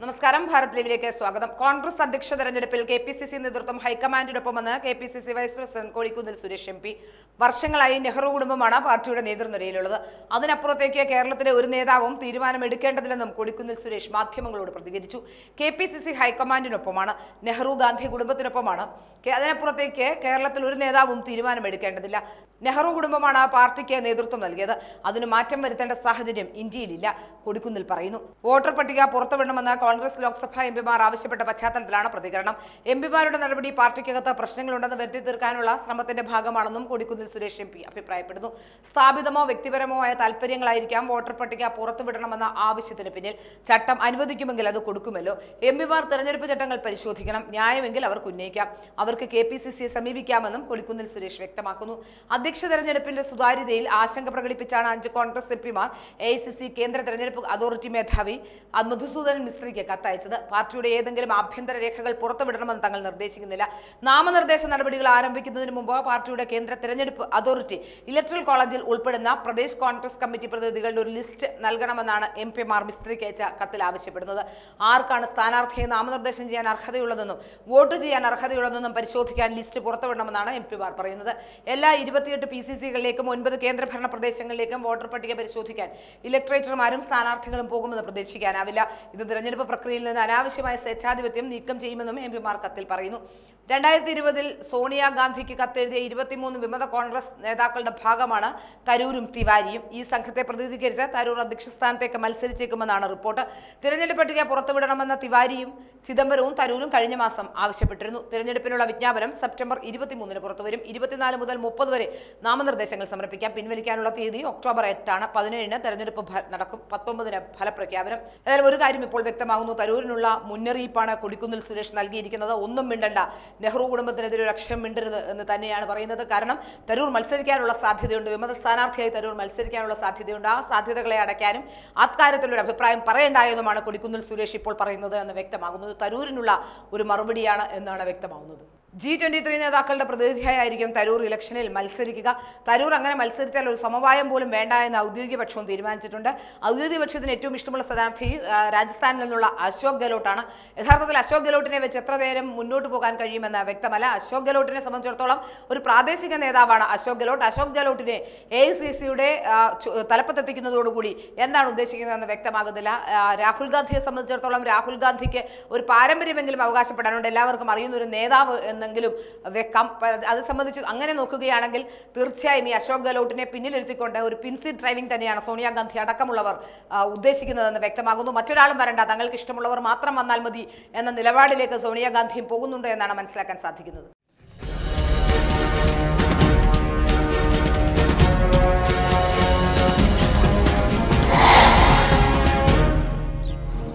നമസ്കാരം ഭാരത് ലീവിലേക്ക് സ്വാഗതം കോൺഗ്രസ് അധ്യക്ഷ തെരഞ്ഞെടുപ്പിൽ കെ പി സി സി നേതൃത്വം ഹൈക്കമാൻഡിനൊപ്പമെന്ന് K P C C vice president Kodikunnil Suresh M P വർഷങ്ങളായി നെഹ്റു കുടുംബമാണ് പാർട്ടിയുടെ നേതൃനിരയിലുള്ളത് അതിനപ്പുറത്തേക്ക് കേരളത്തിലെ ഒരു നേതാവും തീരുമാനമെടുക്കേണ്ടതില്ലെന്നും കൊടിക്കുന്നിൽ സുരേഷ് മാധ്യമങ്ങളോട് പ്രതികരിച്ചു കെ പി സി സി ഹൈക്കമാൻഡിനൊപ്പമാണ് നെഹ്റു ഗാന്ധി കുടുംബത്തിനൊപ്പമാണ് കെ- അതിനപ്പുറത്തേക്ക് കേരളത്തിൽ ഒരു നേതാവും തീരുമാനമെടുക്കേണ്ടതില്ല നെഹ്റു കുടുംബമാണ് പാർട്ടിക്ക് നേതൃത്വം നൽകിയത് അതിന് മാറ്റം വരുത്തേണ്ട സാഹചര്യം ഇന്ത്യയിലില്ല കൊടിക്കുന്നിൽ പറയുന്നു വോട്ടർ പട്ടിക പുറത്തുവിടണമെന്ന് കോൺഗ്രസ് ലോക്സഭാ എംപിമാർ ആവശ്യപ്പെട്ട പശ്ചാത്തലത്തിലാണ് പ്രതികരണം എംപിമാരുടെ നടപടി പാർട്ടിക്കകത്ത് പ്രശ്നങ്ങളുണ്ടെന്ന് വരുത്തി തീർക്കാനുള്ള ശ്രമത്തിന്റെ ഭാഗമാണെന്നും കൊടിക്കുന്നിൽ സുരേഷ് എം പി അഭിപ്രായപ്പെടുന്നു സ്ഥാപിതമോ വ്യക്തിപരമോ ആയ താല്പര്യങ്ങളായിരിക്കാം വോട്ടർ പട്ടിക പുറത്തുവിടണമെന്ന ആവശ്യത്തിന് പിന്നിൽ ചട്ടം അനുവദിക്കുമെങ്കിൽ അത് കൊടുക്കുമല്ലോ എംപിമാർ തെരഞ്ഞെടുപ്പ് ചട്ടങ്ങൾ പരിശോധിക്കണം ന്യായമെങ്കിൽ അവർക്ക് ഉന്നയിക്കാം അവർക്ക് കെ പി സി സിയെ സമീപിക്കാമെന്നും കൊടിക്കുന്നിൽ സുരേഷ് വ്യക്തമാക്കുന്നു അധ്യക്ഷ തെരഞ്ഞെടുപ്പിന്റെ സുതാര്യതയിൽ ആശങ്ക പ്രകടിപ്പിച്ചാണ് അഞ്ച് കോൺഗ്രസ് എംപിമാർ എ ഐ സി സി കേന്ദ്ര തെരഞ്ഞെടുപ്പ് അതോറിറ്റി മേധാവി അത് മധുസൂദനൻ മിസ്ത്രിക്ക് കത്തയച്ചത് പാർട്ടിയുടെ ഏതെങ്കിലും ആഭ്യന്തര രേഖകൾ പുറത്തുവിടണമെന്ന് തങ്ങൾ നിർദ്ദേശിക്കുന്നില്ല നാമനിർദ്ദേശ നടപടികൾ ആരംഭിക്കുന്നതിന് മുമ്പ് പാർട്ടിയുടെ കേന്ദ്ര തെരഞ്ഞെടുപ്പ് അതോറിറ്റി ഇലക്ട്രൽ കോളേജിൽ ഉൾപ്പെടുന്ന പ്രദേശ് കോൺഗ്രസ് കമ്മിറ്റി പ്രതിനിധികളുടെ ഒരു ലിസ്റ്റ് നൽകണമെന്നാണ് എം പിമാർ മിസ്ത്രിക്ക് അയച്ച കത്തിൽ ആവശ്യപ്പെടുന്നത് ആർക്കാണ് സ്ഥാനാർത്ഥിയെ നാമനിർദ്ദേശം ചെയ്യാൻ അർഹതയുള്ളതെന്നും വോട്ട് ചെയ്യാൻ അർഹതയുള്ളതെന്നും പരിശോധിക്കാൻ ലിസ്റ്റ് പുറത്തുവിടണമെന്നാണ് എം പിമാർ പറയുന്നത് എല്ലാ ഇരുപത്തിയെട്ട് പി സി സികളിലേക്കും ഒൻപത് കേന്ദ്രഭരണ പ്രദേശങ്ങളിലേക്കും വോട്ടർ പട്ടിക പരിശോധിക്കാൻ ഇലക്ട്രേറ്റർമാരും സ്ഥാനാർത്ഥികളും പോകുമെന്ന് പ്രതീക്ഷിക്കാനാവില്ല ഇത് തിരഞ്ഞെടുപ്പ് പ്രക്രിയയിൽ നിന്ന് അനാവശ്യമായ സ്വേച്ഛാധിപത്യം നീക്കം ചെയ്യുമെന്നും എം പിമാർ കത്തിൽ പറയുന്നു രണ്ടായിരത്തി ഇരുപതിൽ സോണിയാഗാന്ധിക്ക് കത്തെഴുതിയ ഇരുപത്തിമൂന്ന് വിമത കോൺഗ്രസ് നേതാക്കളുടെ ഭാഗമാണ് തരൂരും തിവാരിയും ഈ സംഘത്തെ പ്രതിനിധീകരിച്ച് തരൂർ അധ്യക്ഷ സ്ഥാനത്തേക്ക് മത്സരിച്ചേക്കുമെന്നാണ് റിപ്പോർട്ട് തിരഞ്ഞെടുപ്പ് പട്ടിക പുറത്തുവിടണമെന്ന തിവാരിയും ചിദംബരവും തരൂരും കഴിഞ്ഞ മാസം ആവശ്യപ്പെട്ടിരുന്നു തിരഞ്ഞെടുപ്പിനുള്ള വിജ്ഞാപനം സെപ്റ്റംബർ ഇരുപത്തിമൂന്നിന് പുറത്തുവരും ഇരുപത്തിനാല് മുതൽ മുപ്പത് വരെ നാമനിർദ്ദേശങ്ങൾ സമർപ്പിക്കാം പിൻവലിക്കാനുള്ള തീയതി ഒക്ടോബർ എട്ടാണ് പതിനേഴിന് തെരഞ്ഞെടുപ്പ് ഫ- നടക്കും പത്തൊമ്പതിന് ഫലപ്രഖ്യാപനം ഏതായാലും ഒരു കാര്യം ഇപ്പോൾ വ്യക്തമാകുന്നു തരൂരിനുള്ള മുന്നറിയിപ്പാണ് കൊടിക്കുന്നിൽ സുരേഷ് നൽകിയിരിക്കുന്നത് ഒന്നും മിണ്ടണ്ട നെഹ്റു കുടുംബത്തിനെതിരെ ഒരു അക്ഷരം മിണ്ടരുത് എന്ന് തന്നെയാണ് പറയുന്നത് കാരണം തരൂർ മത്സരിക്കാനുള്ള സാധ്യതയുണ്ട് വിമത സ്ഥാനാർത്ഥിയായി തരൂർ മത്സരിക്കാനുള്ള സാധ്യതയുണ്ട് ആ സാധ്യതകളെ അടയ്ക്കാനും അക്കാര്യത്തിലൊരു അഭിപ്രായം പറയേണ്ടായെന്നുമാണ് കൊടിക്കുന്നിൽ സുരേഷ് ഇപ്പോൾ പറയുന്നത് എന്ന് വ്യക്തമാകുന്നത് തരൂരിനുള്ള ഒരു മറുപടിയാണ് എന്നാണ് വ്യക്തമാകുന്നത് ജി ട്വന്റി ത്രീ നേതാക്കളുടെ പ്രതിനിധിയായിരിക്കും തരൂർ ഇലക്ഷനിൽ മത്സരിക്കുക തരൂർ അങ്ങനെ മത്സരിച്ചാൽ ഒരു സമവായം പോലും വേണ്ട എന്ന് ഔദ്യോഗിക പക്ഷവും തീരുമാനിച്ചിട്ടുണ്ട് ഔദ്യോഗിക പക്ഷത്തിന് ഏറ്റവും ഇഷ്ടമുള്ള സ്ഥാനാർത്ഥി ആ, രാജസ്ഥാനിൽ നിന്നുള്ള അശോക് ഗെഹ്ലോട്ടാണ് യഥാർത്ഥത്തിൽ അശോക് ഗെഹ്ലോട്ടിനെ വെച്ച് എത്ര നേരം മുന്നോട്ട് പോകാൻ കഴിയുമെന്ന് വ്യക്തമല്ല അശോക് ഗെഹ്ലോട്ടിനെ സംബന്ധിച്ചിടത്തോളം ഒരു പ്രാദേശിക നേതാവാണ് അശോക് ഗെഹ്ലോട്ട് അശോക് ഗെഹ്ലോട്ടിനെ എ ഐ സി സിയുടെ തലപ്പത്തെത്തിക്കുന്നതോടുകൂടി എന്താണ് ഉദ്ദേശിക്കുന്നതെന്ന് വ്യക്തമാകുന്നില്ല ആ, രാഹുൽ ഗാന്ധിയെ സംബന്ധിച്ചിടത്തോളം രാഹുൽ ഗാന്ധിക്ക് ഒരു പാരമ്പര്യമെങ്കിലും അവകാശപ്പെടാനുണ്ട് എല്ലാവർക്കും അറിയുന്ന ഒരു നേതാവ് എന്നെങ്കിലും വെക്കാം പ- അത് സംബന്ധിച്ച് അങ്ങനെ നോക്കുകയാണെങ്കിൽ തീർച്ചയായും ഈ അശോക് ഗെഹ്ലോട്ടിനെ പിന്നിലിരുത്തിക്കൊണ്ട് ഒരു പിൻസീറ്റ് ഡ്രൈവിംഗ് തന്നെയാണ് സോണിയാഗാന്ധി അടക്കമുള്ളവർ ആ, ഉദ്ദേശിക്കുന്നതെന്ന് വ്യക്തമാകുന്നു മറ്റൊരാളും വരണ്ട തങ്ങൾക്ക് ഇഷ്ടമുള്ളവർ മാത്രം വന്നാൽ മതി എന്ന നിലപാടിലേക്ക് സോണിയാഗാന്ധിയും പോകുന്നുണ്ട് എന്നാണ് മനസ്സിലാക്കാൻ സാധിക്കുന്നത്